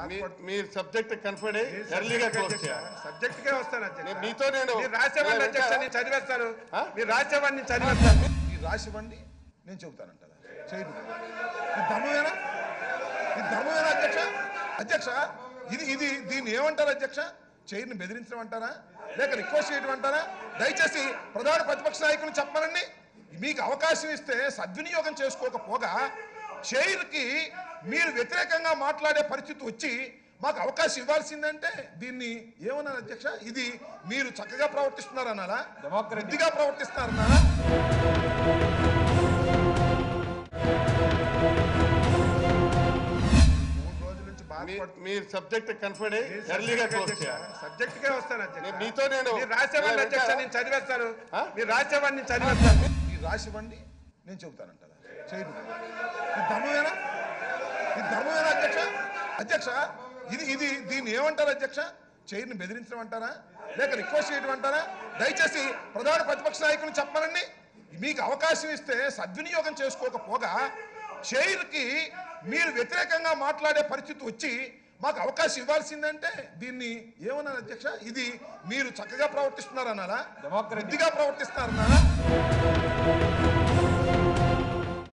మీ- మీరు subject conferred అయ్యి ఎర్లీగా క్లోజ్ చేయాలి సబ్జెక్ట్ కే వస్తాను అధ్యక్ష నేను మీతో నేను మీరు రాసేవాడిని ఇలా అధ్యక్ష వెంట- నేను చదివేస్తాను ఆ? మీరు రాసేవాడిని నేను చదివేస్తాను ఈ రాసివ్వండి నేను చెబుతానంటారా చేయదు ఇది ధర్మమేనా ఇది ధర్మమేనా అధ్యక్ష అధ్యక్ష ఇది ఇది దీన్ని ఏమంటారు అధ్యక్ష చైర్ని బెదిరించడం అంటారా లేక రిక్వెస్ట్ చేయడం అంటారా దయచేసి ప్రధాన ప్రతిపక్ష నాయకులు చెప్పమనండి మీకు అవకాశం ఇస్తే సద్వినియోగం చేసుకోకపోగా చైర్కి మీరు వ్యతిరేకంగా మాట్లాడే పరిస్థితి వచ్చి మాకు అవకాశం ఇవ్వాల్సిందంటే దీన్ని ఏమన్నారు అధ్యక్ష ఇది మీరు చక్కగా ప్రవర్తిస్తున్నారన్నారా బుద్ధిగా ప్రవర్తిస్తున్నారన్నారా మూడు రోజుల నుంచి మీ- బాధపడుతుంది మీరు సబ్జెక్ట్ కన్ఫర్డ్ అయ్యి ఎర్లీగా క్లోజ్ చేయాలి సబ్జెక్ట్ కే వస్తాను అధ్యక్ష నేను మీతో నేను మీరు రాసేవాడిని ఇలా అధ్యక్ష వెంట- నేను చదివేస్తాను ఆ? మీరు రాసేవాడిని నేను చదివేస్తాను ఈ రాసివ్వండి నేను చెబుతానంటారా చేయదు ఇది ధర్మమేనా ఇది ధర్మమేనా అధ్యక్ష అధ్యక్ష ఇది ఇది దీన్ని ఏమంటారు అధ్యక్ష చైర్ని బెదిరించడం అంటారా లేక రిక్వెస్ట్ చేయడం అంటారా దయచేసి ప్రధాన ప్రతిపక్ష నాయకులు చెప్పమనండి మీకు అవకాశం ఇస్తే సద్వినియోగం చేసుకోకపోగా చైర్కి మీరు వ్యతిరేకంగా మాట్లాడే పరిస్థితి వచ్చి మాకు అవకాశం ఇవ్వాల్సిందంటే దీన్ని ఏమన్నారు అధ్యక్ష ఇది మీరు చక్కగా ప్రవర్తిస్తున్నారన్నారా బుద్ధిగా ప్రవర్తిస్తున్నారన్నారా